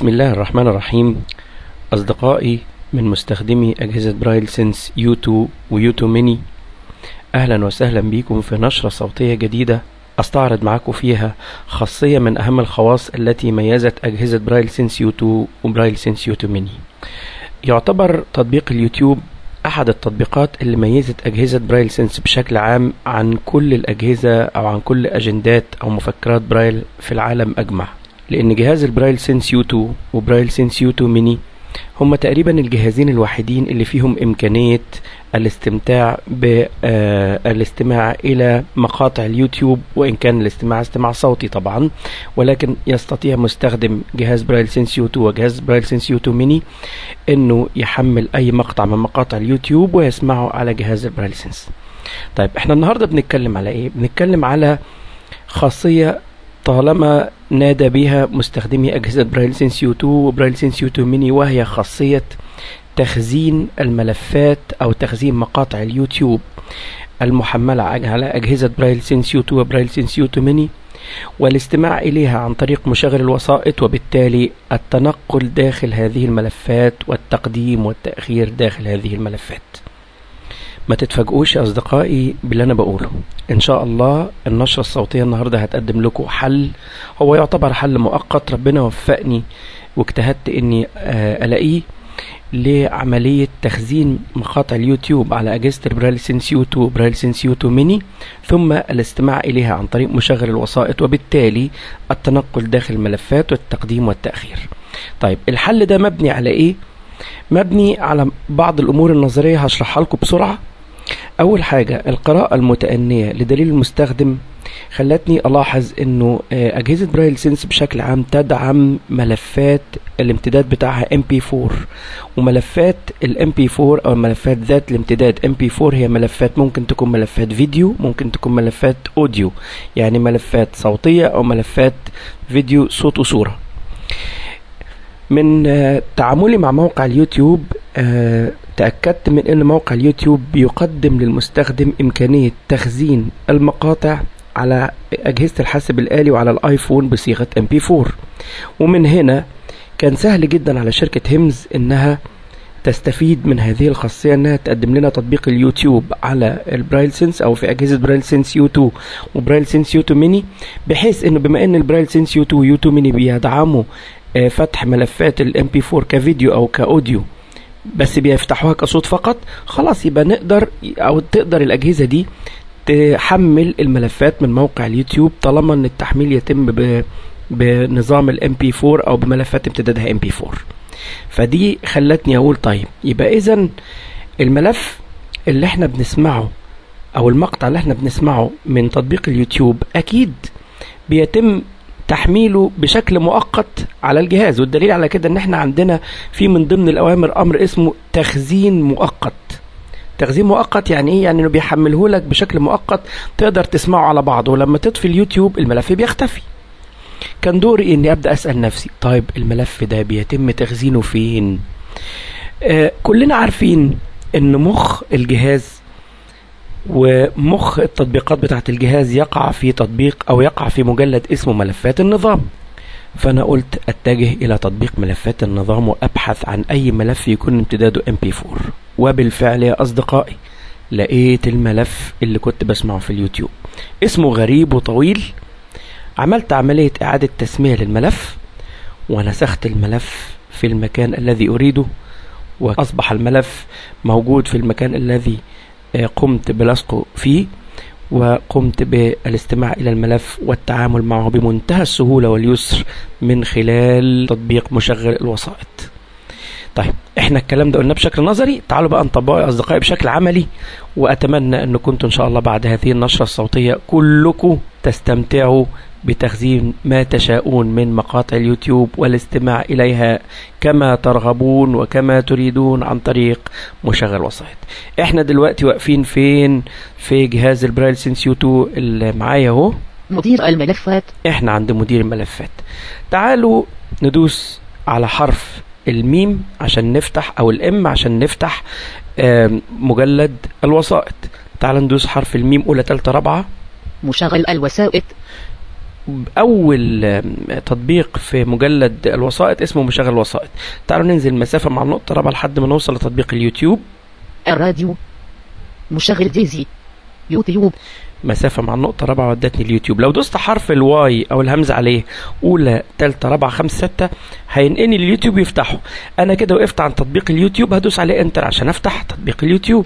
بسم الله الرحمن الرحيم أصدقائي من مستخدمي أجهزة برايل سنس يو 2 ويو 2 ميني أهلا وسهلا بكم في نشرة صوتية جديدة أستعرض معكم فيها خاصية من أهم الخواص التي ميزت أجهزة برايل سنس يو 2 وبرايل سنس يو 2 ميني يعتبر تطبيق اليوتيوب أحد التطبيقات اللي ميزت أجهزة برايل سنس بشكل عام عن كل الأجهزة أو عن كل أجندات أو مفكرات برايل في العالم أجمع لأن جهاز البرايل سنس يو 2 وبرايل سنس يو 2 ميني هما تقريبا الجهازين الوحيدين اللي فيهم إمكانية الاستمتاع بالاستماع إلى مقاطع اليوتيوب وإن كان الاستماع استماع صوتي طبعا ولكن يستطيع مستخدم جهاز برايل سنس يو 2 وجهاز برايل سنس يو 2 ميني إنه يحمل أي مقطع من مقاطع اليوتيوب ويسمعه على جهاز البرايل سنس طيب احنا النهارده بنتكلم على ايه بنتكلم على خاصية طالما نادى بها مستخدمي أجهزة برايل سنس يو 2 وبرايل سنس يو 2 ميني وهي خاصية تخزين الملفات أو تخزين مقاطع اليوتيوب المحملة على أجهزة برايل سنس يو 2 وبرايل سنس يو 2 ميني والاستماع إليها عن طريق مشغل الوسائط وبالتالي التنقل داخل هذه الملفات والتقديم والتأخير داخل هذه الملفات ما تتفاجئوش يا أصدقائي باللي أنا بقوله إن شاء الله النشرة الصوتية النهاردة هتقدم لكم حل هو يعتبر حل مؤقت ربنا وفقني واجتهدت إني ألاقيه لعملية تخزين مقاطع اليوتيوب على أجهزة البرايل سنس يو 2 برايل سنس يو 2 ميني ثم الاستماع إليها عن طريق مشغل الوسائط وبالتالي التنقل داخل الملفات والتقديم والتأخير طيب الحل ده مبني على إيه؟ مبني على بعض الأمور النظرية هشرحها لكم بسرعة أول حاجة القراءة المتأنية لدليل المستخدم خلتني ألاحظ أنه أجهزة برايل سنس بشكل عام تدعم ملفات الامتداد بتاعها MP4 وملفات ال MP4 أو ملفات ذات الامتداد MP4 هي ملفات ممكن تكون ملفات فيديو ممكن تكون ملفات أوديو يعني ملفات صوتية أو ملفات فيديو صوت وصورة من تعاملي مع موقع اليوتيوب تأكدت من أن موقع اليوتيوب بيقدم للمستخدم إمكانية تخزين المقاطع على أجهزة الحاسب الآلي وعلى الآيفون بصيغة MP4 ومن هنا كان سهل جدا على شركة هيمز إنها تستفيد من هذه الخاصية انها تقدم لنا تطبيق اليوتيوب على البرايل سنس او في اجهزة برايل سنس يو 2 وبرايل سنس يو 2 ميني بحيث انه بما ان البرايل سنس يو 2 ويو 2 ميني بيدعموا فتح ملفات الام بي 4 كفيديو او كاوديو بس بيفتحوها كصوت فقط خلاص يبقى نقدر او تقدر الاجهزه دي تحمل الملفات من موقع اليوتيوب طالما ان التحميل يتم ب بنظام الام بي 4 او بملفات امتدادها ام بي 4 فدي خلتني اقول طيب يبقى اذا الملف اللي احنا بنسمعه او المقطع اللي احنا بنسمعه من تطبيق اليوتيوب اكيد بيتم تحميله بشكل مؤقت على الجهاز والدليل على كده ان احنا عندنا في من ضمن الاوامر امر اسمه تخزين مؤقت تخزين مؤقت يعني ايه يعني انه بيحمله لك بشكل مؤقت تقدر تسمعه على بعضه ولما تطفي اليوتيوب الملف بيختفي كان دوري اني ابدا اسال نفسي طيب الملف ده بيتم تخزينه فين آه كلنا عارفين ان مخ الجهاز ومخ التطبيقات بتاعت الجهاز يقع في تطبيق او يقع في مجلد اسمه ملفات النظام فانا قلت اتجه الى تطبيق ملفات النظام وابحث عن اي ملف يكون امتداده MP4 وبالفعل يا اصدقائي لقيت الملف اللي كنت بسمعه في اليوتيوب اسمه غريب وطويل عملت عملية اعادة تسمية للملف ونسخت الملف في المكان الذي اريده واصبح الملف موجود في المكان الذي قمت بلصقه فيه وقمت بالاستماع إلى الملف والتعامل معه بمنتهى السهولة واليسر من خلال تطبيق مشغل الوسائط طيب احنا الكلام ده قلنا بشكل نظري تعالوا بقى نطبقه يا اصدقائي بشكل عملي واتمنى ان كنتم ان شاء الله بعد هذه النشرة الصوتية كلكم تستمتعوا بتخزين ما تشاءون من مقاطع اليوتيوب والاستماع إليها كما ترغبون وكما تريدون عن طريق مشغل وسائط احنا دلوقتي واقفين فين في جهاز البرايل سنس يو 2 اللي معايا اهو مدير الملفات احنا عند مدير الملفات تعالوا ندوس على حرف الميم عشان نفتح او الام عشان نفتح مجلد الوسائط تعال ندوس حرف الميم اولى تالتة رابعة مشغل الوسائط اول آم، تطبيق في مجلد الوسائط اسمه مشغل وسائط تعالوا ننزل مسافه مع النقطه الرابعه لحد ما نوصل لتطبيق اليوتيوب الراديو مشغل ديزي يوتيوب مسافة مع النقطة الرابعة ودتني اليوتيوب لو دوست حرف الواي أو الهمزة عليه أولى تالتة رابعة خمسة ستة هينقلني اليوتيوب يفتحه أنا كده وقفت عن تطبيق اليوتيوب هدوس عليه انتر عشان أفتح تطبيق اليوتيوب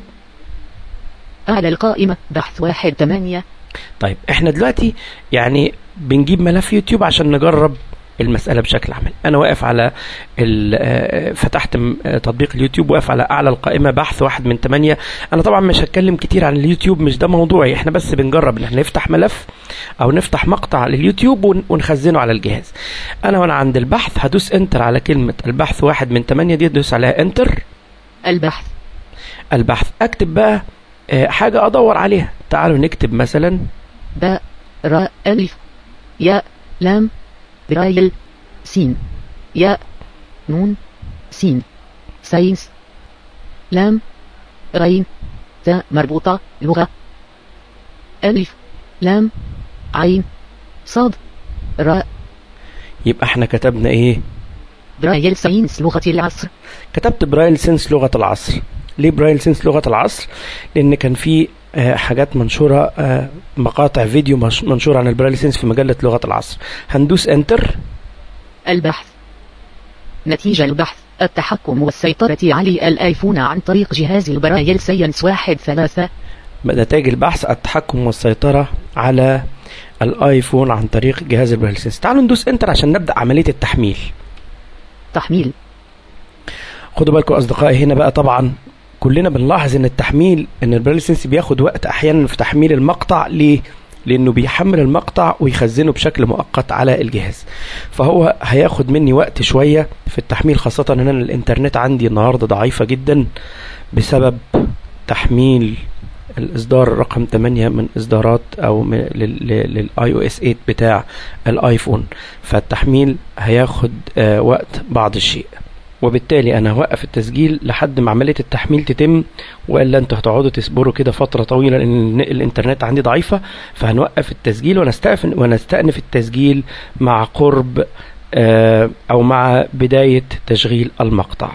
أعلى القائمة بحث واحد ثمانية طيب احنا دلوقتي يعني بنجيب ملف يوتيوب عشان نجرب المسألة بشكل عملي أنا واقف على ال- آه، فتحت م- آه، تطبيق اليوتيوب واقف على أعلى القائمة بحث واحد من ثمانية أنا طبعا مش هتكلم كتير عن اليوتيوب مش ده موضوعي احنا بس بنجرب ان احنا نفتح ملف أو نفتح مقطع لليوتيوب ون- ونخزنه على الجهاز أنا وأنا عند البحث هدوس انتر على كلمة البحث واحد من ثمانية دي ادوس عليها انتر البحث البحث أكتب بقى آه، حاجة أدور عليها تعالوا نكتب مثلا باء راء ألف ياء لام برايل سين ياء نون سين ساينس لام غين تاء مربوطة لغة ألف لام عين صاد راء يبقى احنا كتبنا ايه برايل ساينس لغة العصر كتبت برايل سينس لغة العصر ليه برايل سينس لغة العصر لان كان في آه، حاجات منشورة آه، مقاطع فيديو مش- منشورة عن البرايل سينس في مجلة لغة العصر هندوس انتر البحث نتيجة البحث التحكم والسيطرة على الآيفون عن طريق جهاز البرايل ساينس واحد ثلاثة نتائج البحث التحكم والسيطرة على الايفون عن طريق جهاز البرايل سينس تعالوا ندوس انتر عشان نبدأ عملية التحميل تحميل خدوا بالكم اصدقائي هنا بقى طبعا كلنا بنلاحظ ان التحميل ان البرايل سينس بياخد وقت احيانا في تحميل المقطع ليه لانه بيحمل المقطع ويخزنه بشكل مؤقت على الجهاز فهو هياخد مني وقت شويه في التحميل خاصه ان انا الانترنت عندي النهارده ضعيفه جدا بسبب تحميل الاصدار رقم 8 من اصدارات او للاي او اس 8 بتاع الايفون فالتحميل هياخد آه، وقت بعض الشيء وبالتالي انا هوقف التسجيل لحد ما عمليه التحميل تتم والا انتوا هتقعدوا تصبروا كده فتره طويله لان الانترنت عندي ضعيفه فهنوقف التسجيل ونستأنف ونستأنف التسجيل مع قرب آه، او مع بدايه تشغيل المقطع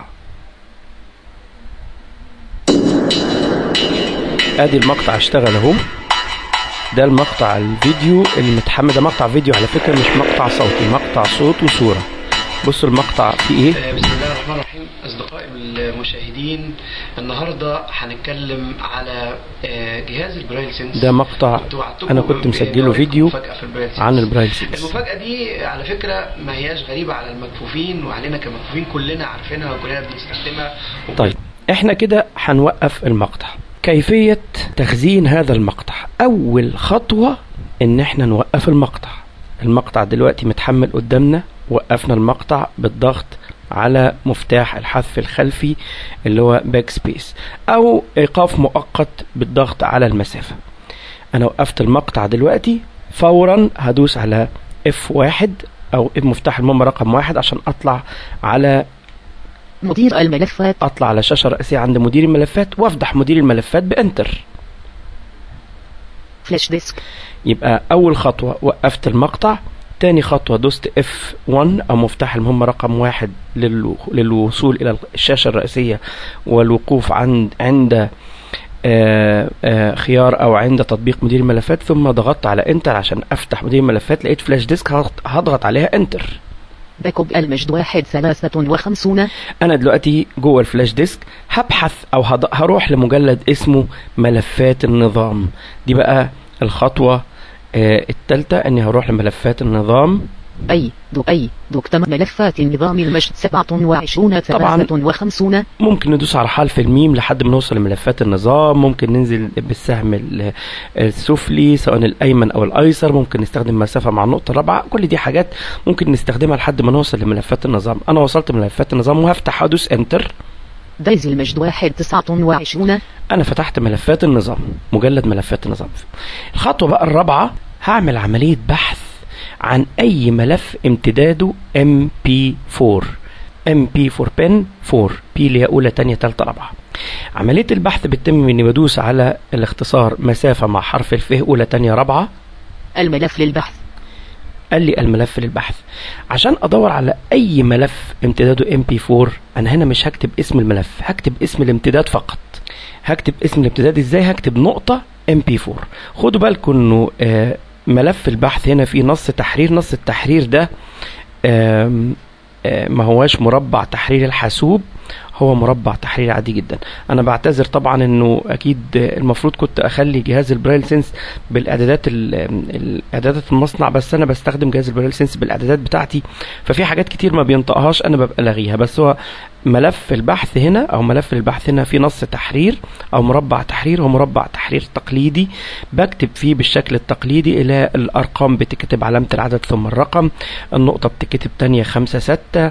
ادي المقطع اشتغل اهو ده المقطع الفيديو اللي متحمل ده مقطع فيديو على فكره مش مقطع صوتي مقطع صوت وصوره بصوا المقطع فيه ايه آه، بسم الله الرحمن الرحيم اصدقائي المشاهدين النهارده هنتكلم على آه، جهاز البرايل سينس ده مقطع كنت وعدتكم انا كنت ب- مسجله بوعدكم فيديو مفاجأة في البرايل سينس. عن البرايل سينس المفاجأة دي على فكرة ما هياش غريبة على المكفوفين وعلينا كمكفوفين كلنا عارفينها وكلنا بنستخدمها وكل- طيب احنا كده هنوقف المقطع كيفية تخزين هذا المقطع اول خطوة ان احنا نوقف المقطع المقطع دلوقتي متحمل قدامنا وقفنا المقطع بالضغط على مفتاح الحذف الخلفي اللي هو باك سبيس او ايقاف مؤقت بالضغط على المسافة انا وقفت المقطع دلوقتي فورا هدوس على F1 او مفتاح المهمة رقم واحد عشان اطلع على مدير الملفات اطلع على شاشه رئيسيه عند مدير الملفات وافتح مدير الملفات بانتر فلاش ديسك يبقى اول خطوه وقفت المقطع تاني خطوة دوست F1 أو مفتاح المهمة رقم واحد للو- للوصول إلى الشاشة الرئيسية والوقوف عند عند آه، آه، خيار أو عند تطبيق مدير الملفات ثم ضغطت على انتر عشان أفتح مدير الملفات لقيت فلاش ديسك هضغط- هضغط عليها انتر باك اب المجد واحد ثلاثة وخمسون انا دلوقتي جوه الفلاش ديسك هبحث او هض- هروح لمجلد اسمه ملفات النظام دي بقى الخطوة آه، التالتة اني هروح لملفات النظام أي دو أي دوكتم ملفات النظام المجد سبعة وعشرون طبعاً. ثلاثة وخمسون ممكن ندوس على حرف الميم لحد ما نوصل لملفات النظام ممكن ننزل بالسهم ال- السفلي سواء الايمن او الايسر ممكن نستخدم مسافة مع النقطة الرابعة كل دي حاجات ممكن نستخدمها لحد ما نوصل لملفات النظام انا وصلت لملفات النظام وهفتح ادوس انتر دايز المجد واحد تسعة وعشرون انا فتحت ملفات النظام مجلد ملفات النظام الخطوه بقى الرابعه هعمل عمليه بحث عن اي ملف امتداده MP4 MP4 بن 4 بي اللي هي اولى تانية تالتة رابعة عملية البحث بتتم اني بدوس على الاختصار مسافة مع حرف الف اولى تانية رابعة الملف للبحث قال لي الملف للبحث عشان ادور على اي ملف امتداده ام بي 4 انا هنا مش هكتب اسم الملف هكتب اسم الامتداد فقط هكتب اسم الامتداد ازاي هكتب نقطة ام بي 4 خدوا بالكم انه آه، ملف البحث هنا فيه نص تحرير نص التحرير ده آم، آه، ما هواش مربع تحرير الحاسوب هو مربع تحرير عادي جدا انا بعتذر طبعا انه اكيد المفروض كنت اخلي جهاز البرايل سنس بالاعدادات ال- الاعدادات المصنع بس انا بستخدم جهاز البرايل سنس بالاعدادات بتاعتي ففي حاجات كتير ما بينطقهاش انا ببقى لاغيها بس هو ملف البحث هنا او ملف البحث هنا في نص تحرير او مربع تحرير هو مربع تحرير تقليدي بكتب فيه بالشكل التقليدي الى الارقام بتكتب علامة العدد ثم الرقم النقطة بتكتب تانية خمسة ستة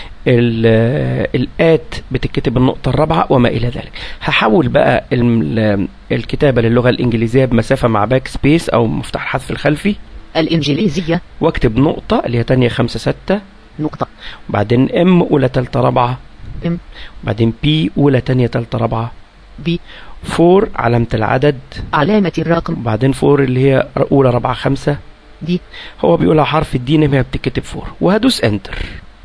ال- الات بتكتب النقطة الرابعة وما إلى ذلك هحول بقى ال- الكتابة للغة الإنجليزية بمسافة مع باك سبيس أو مفتاح الحذف الخلفي الإنجليزية واكتب نقطة اللي هي تانية خمسة ستة نقطة وبعدين ام أولى تالتة رابعة ام وبعدين بي أولى تانية تالتة رابعة بي فور علامة العدد علامة الرقم وبعدين فور اللي هي أولى رابعة خمسة دي هو بيقولها حرف الدين هي بتكتب فور وهدوس انتر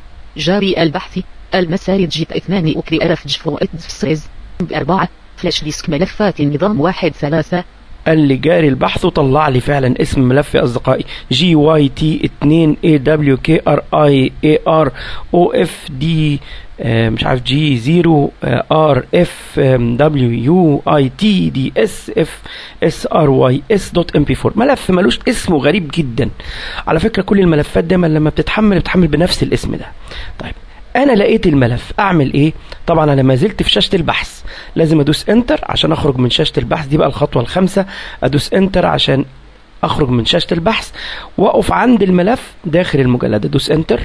جاري البحث المسار جيت اثنان أكري أرف جفو سريز بأربعة فلاش ديسك ملفات نظام واحد ثلاثة قال لي جاري البحث وطلع لي فعلا اسم ملف يا اصدقائي جي واي تي 2 اي دبليو كي ار اي اي ار او اف دي مش عارف جي 0 ار اف دبليو يو اي تي دي اس اف اس ار واي اس دوت ام بي 4 ملف ملوش اسمه غريب جدا على فكره كل الملفات دايما لما بتتحمل بتتحمل بنفس الاسم ده طيب انا لقيت الملف اعمل ايه طبعا انا ما زلت في شاشه البحث لازم ادوس انتر عشان اخرج من شاشه البحث دي بقى الخطوه الخامسه ادوس انتر عشان اخرج من شاشه البحث واقف عند الملف داخل المجلد ادوس انتر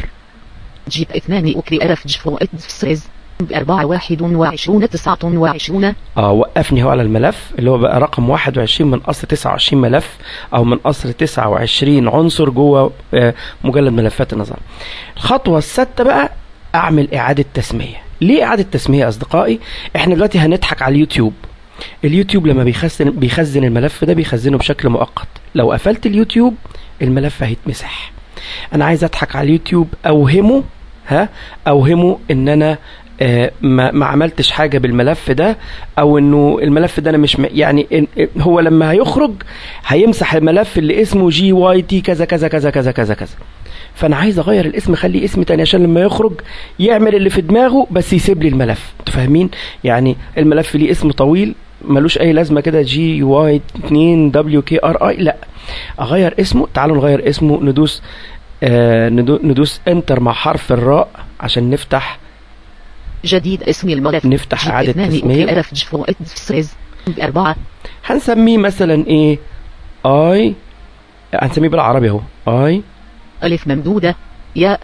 جيت اثنان أكري أرف جفو سريز بأربعة واحد وعشرون تسعة وعشرون اه وقفني هو على الملف اللي هو بقى رقم 21 من اصل 29 ملف او من اصل 29 عنصر جوه آه، مجلد ملفات النظام الخطوه السادسه بقى اعمل اعاده تسميه ليه اعاده تسميه يا اصدقائي احنا دلوقتي هنضحك على اليوتيوب اليوتيوب لما بيخزن بيخزن الملف ده بيخزنه بشكل مؤقت لو قفلت اليوتيوب الملف هيتمسح انا عايز اضحك على اليوتيوب اوهمه ها اوهمه ان انا آه، ما, ما عملتش حاجه بالملف ده او انه الملف ده انا مش م... يعني إن هو لما هيخرج هيمسح الملف اللي اسمه جي واي تي كذا كذا كذا كذا كذا كذا فانا عايز اغير الاسم اخليه اسم تاني عشان لما يخرج يعمل اللي في دماغه بس يسيب لي الملف انتوا فاهمين يعني الملف ليه اسم طويل ملوش اي لازمه كده جي واي 2 دبليو كي ار اي لا اغير اسمه تعالوا نغير اسمه ندوس آه ندو- ندوس انتر مع حرف الراء عشان نفتح جديد اسم الملف نفتح جيت إعادة اثنان تسمية. أكري أرف جفو سريز بأربعة هنسميه مثلا ايه اي هنسميه بالعربي اهو اي ألف ممدودة ياء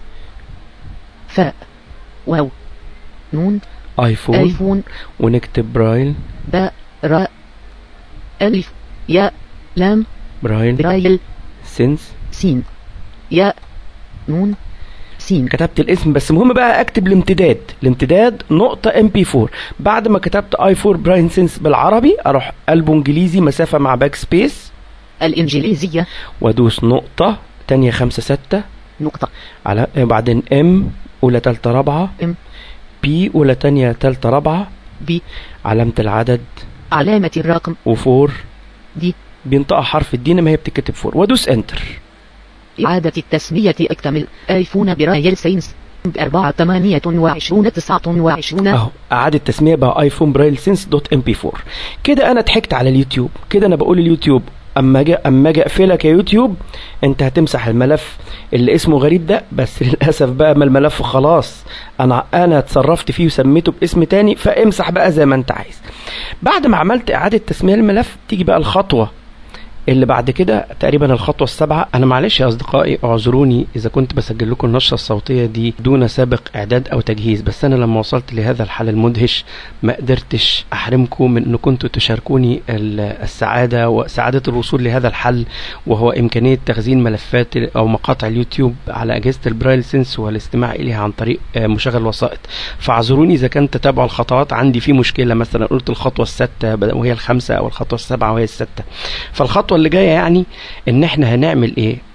فاء واو نون ايفون أيفون ونكتب برايل باء راء ألف ياء لام برايل برايل سينس سين ياء نون سين كتبت الاسم بس مهم بقى اكتب الامتداد الامتداد نقطة ام بي 4 بعد ما كتبت اي 4 براين سينس بالعربي اروح قلبه انجليزي مسافة مع باك سبيس الإنجليزية وادوس نقطة تانية خمسة ستة نقطة على بعدين ام اولى تالتة رابعة ام بي اولى تانية تالتة رابعة بي علامة العدد علامة الرقم وفور دي بينطقها حرف الدين ما هي بتتكتب فور وادوس انتر إعادة التسمية اكتمل آيفون برايل سينس بأربعة ثمانية وعشرون تسعة وعشرون اهو اعاده تسميه بقى ايفون برايل سينس دوت ام بي 4 كده انا ضحكت على اليوتيوب كده انا بقول اليوتيوب اما اجي اما اجي اقفلك يا يوتيوب انت هتمسح الملف اللي اسمه غريب ده بس للاسف بقى ما الملف خلاص انا انا اتصرفت فيه وسميته باسم تاني فامسح بقى زي ما انت عايز بعد ما عملت اعاده تسميه الملف تيجي بقى الخطوه اللي بعد كده تقريبا الخطوه السابعه انا معلش يا اصدقائي اعذروني اذا كنت بسجل لكم النشره الصوتيه دي دون سابق اعداد او تجهيز بس انا لما وصلت لهذا الحال المدهش ما قدرتش احرمكم من ان كنتوا تشاركوني ال- السعاده وسعاده الوصول لهذا الحل وهو امكانيه تخزين ملفات او مقاطع اليوتيوب على اجهزه البرايل سنس والاستماع اليها عن طريق آه، مشغل وسائط فاعذروني اذا كان تتابع الخطوات عندي في مشكله مثلا قلت الخطوه السادسه بدل- وهي الخامسه او الخطوه السابعه وهي السادسه فالخطوه اللي جايه يعني ان احنا هنعمل ايه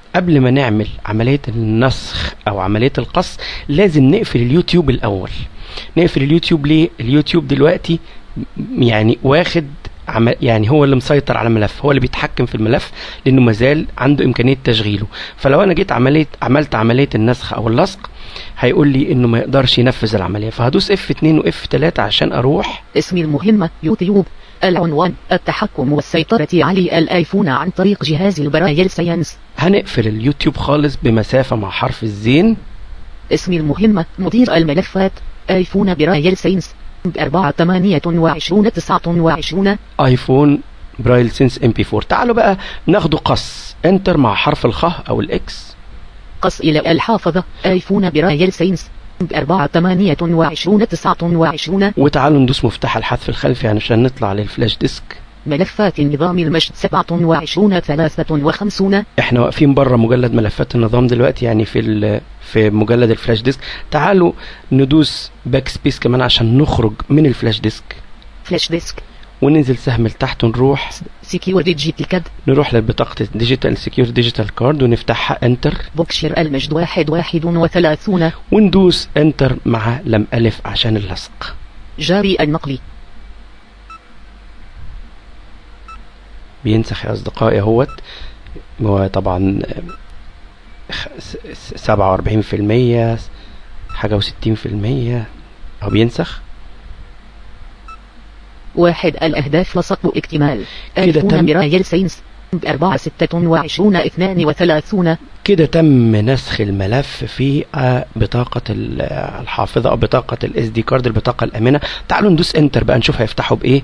قبل ما نعمل عملية النسخ أو عملية القص لازم نقفل اليوتيوب الأول نقفل اليوتيوب ليه؟ اليوتيوب دلوقتي يعني واخد عم يعني هو اللي مسيطر على الملف هو اللي بيتحكم في الملف لانه مازال عنده امكانيه تشغيله فلو انا جيت عمليه عملت عمليه النسخ او اللصق هيقول لي انه ما يقدرش ينفذ العمليه فهدوس اف 2 واف 3 عشان اروح اسم المهمة يوتيوب العنوان التحكم والسيطرة على الآيفون عن طريق جهاز البرايل ساينس هنقفل اليوتيوب خالص بمسافه مع حرف الزين اسم المهمة مدير الملفات آيفون برايل ساينس بأربعة ثمانية وعشرون تسعة وعشرون ايفون برايل سينس ام بي 4 تعالوا بقى ناخده قص انتر مع حرف الخ او الاكس قص إلى الحافظة آيفون برايل ساينس بأربعة ثمانية وعشرون تسعة وعشرون وتعالوا ندوس مفتاح الحذف الخلفي عشان نطلع للفلاش ديسك ملفات النظام المجد سبعة وعشرون ثلاثة وخمسون احنا واقفين بره مجلد ملفات النظام دلوقتي يعني في ال- في مجلد الفلاش ديسك تعالوا ندوس باك سبيس كمان عشان نخرج من الفلاش ديسك فلاش ديسك وننزل سهم لتحت ونروح سكيور ديجيتال كاد نروح لبطاقة الديجيتال سكيور ديجيتال كارد ونفتحها انتر بوكشير المجد واحد واحد وثلاثون وندوس انتر مع لم الف عشان اللصق جاري النقل بينسخ يا اصدقائي اهوت هو طبعا سبعة وأربعين في المية حاجة وستين في المية أو بينسخ واحد الأهداف لصق اكتمال كده آيفون تم. برايل ساينس بأربعة ستة وعشرون اثنان وثلاثون كده تم نسخ الملف في آه، بطاقة ال- آه، الحافظة أو بطاقة الاس دي كارد البطاقة الآمنة تعالوا ندوس انتر بقى نشوف هيفتحوا بإيه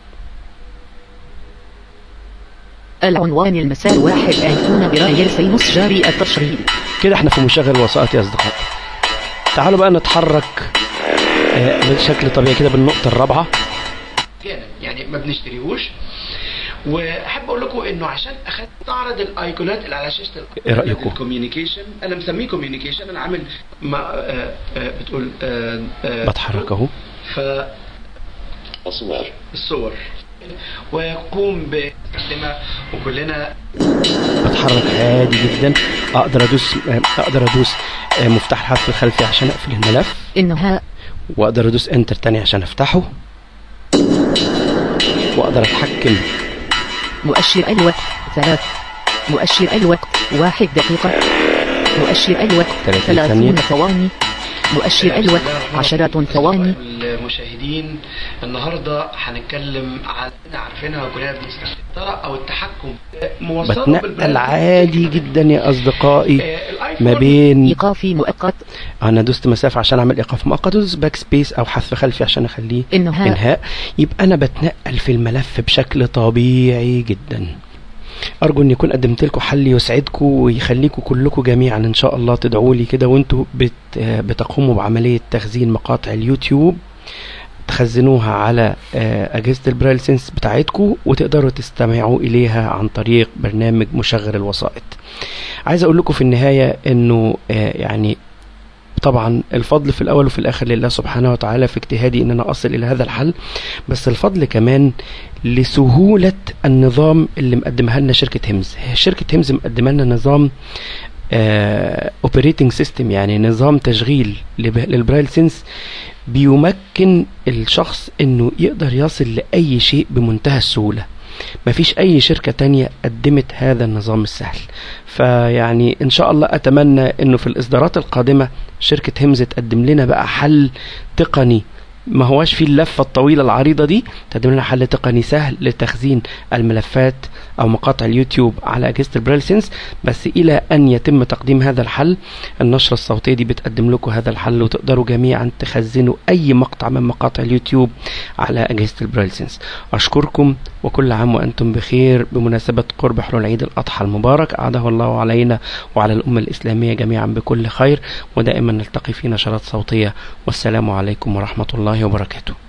العنوان المسار واحد آيفون برايل ساينس جاري التشغيل كده احنا في مشغل وسائط يا أصدقائي تعالوا بقى نتحرك آه، بشكل طبيعي كده بالنقطة الرابعة احيانا يعني ما بنشتريهوش واحب اقول لكم انه عشان اخدت تعرض الايقونات اللي على شاشه ال- إيه رأيكم؟ الكوميونيكيشن انا مسميه كوميونيكيشن انا عامل ما آه آه بتقول آه آه بتحرك أهو ف الصور الصور ويقوم باستخدامها وكلنا بتحرك عادي جدا أقدر أدوس آه، أقدر أدوس آه، مفتاح الحذف الخلفي عشان أقفل الملف إنها واقدر ادوس انتر تاني عشان افتحه واقدر اتحكم مؤشر الوقت ثلاث مؤشر الوقت واحد دقيقة مؤشر الوقت 30 ثانية. ثلاثون ثواني مؤشر الوقت عشرات ثواني المشاهدين النهارده هنتكلم على عارفينها وكلنا بنستخدمها او التحكم موصله بتنقل بالبرنامج. عادي جدا يا اصدقائي آه، الآيفون ما بين إيقاف مؤقت انا دوست مسافه عشان اعمل ايقاف مؤقت ادوس باك سبيس او حذف خلفي عشان اخليه إنهاء انهاء يبقى انا بتنقل في الملف بشكل طبيعي جدا ارجو ان يكون قدمت لكم حل يسعدكم ويخليكم كلكم جميعا ان شاء الله تدعوا لي كده وانتوا بت بتقوموا بعمليه تخزين مقاطع اليوتيوب تخزنوها على آه، أجهزة البرايل سينس بتاعتكم وتقدروا تستمعوا إليها عن طريق برنامج مشغل الوسائط عايز أقول لكم في النهاية أنه آه، يعني طبعا الفضل في الأول وفي الآخر لله سبحانه وتعالى في اجتهادي أن أنا أصل إلى هذا الحل بس الفضل كمان لسهولة النظام اللي مقدمها لنا شركة هيمز شركة هيمز مقدمة لنا نظام اوبريتنج سيستم يعني نظام تشغيل لب- للبرايل سينس بيمكن الشخص انه يقدر يصل لأي شيء بمنتهى السهولة مفيش اي شركة تانية قدمت هذا النظام السهل فيعني ان شاء الله اتمنى انه في الاصدارات القادمة شركة هيمز تقدم لنا بقى حل تقني ما هواش فيه اللفة الطويلة العريضة دي تقدم لنا حل تقني سهل لتخزين الملفات او مقاطع اليوتيوب على اجهزة البرايل سينس بس الى ان يتم تقديم هذا الحل النشرة الصوتية دي بتقدم لكم هذا الحل وتقدروا جميعا تخزنوا اي مقطع من مقاطع اليوتيوب على اجهزة البرايل سينس اشكركم وكل عام وانتم بخير بمناسبة قرب حلول عيد الاضحى المبارك اعاده الله علينا وعلى الامة الاسلامية جميعا بكل خير ودائما نلتقي في نشرات صوتية والسلام عليكم ورحمة الله وبركاته